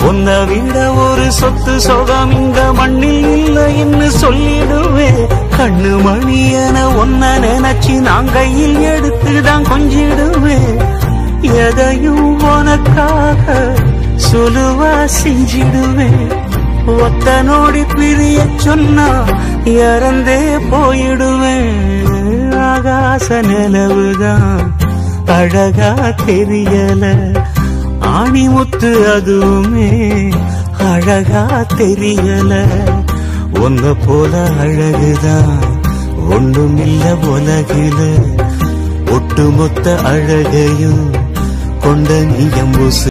உன்னை விட ஒரு சொத்து சொகம் இந்த மண்ணில் இல்லைன்னு சொல்லிடுவேன் கண்ணு மணியன ஒன்ன நினைச்சு நான் கையில் எடுத்துதான் கொஞ்சிடுவேன் எதையும் உனக்காக சுலுவா செஞ்சிடுவேன் ஒத்த நோடி பிரிய சொன்னா இறந்தே போயிடுவேன் ஆகாச நிலவுதான் அழகா தெரியல ஆணிமுத்து அதுவுமே அழகா தெரியல உன்ன போல அழகுதான் ஒண்ணுமில்ல உலகில ஒட்டுமொத்த அழகையும் கொண்ட நீயம்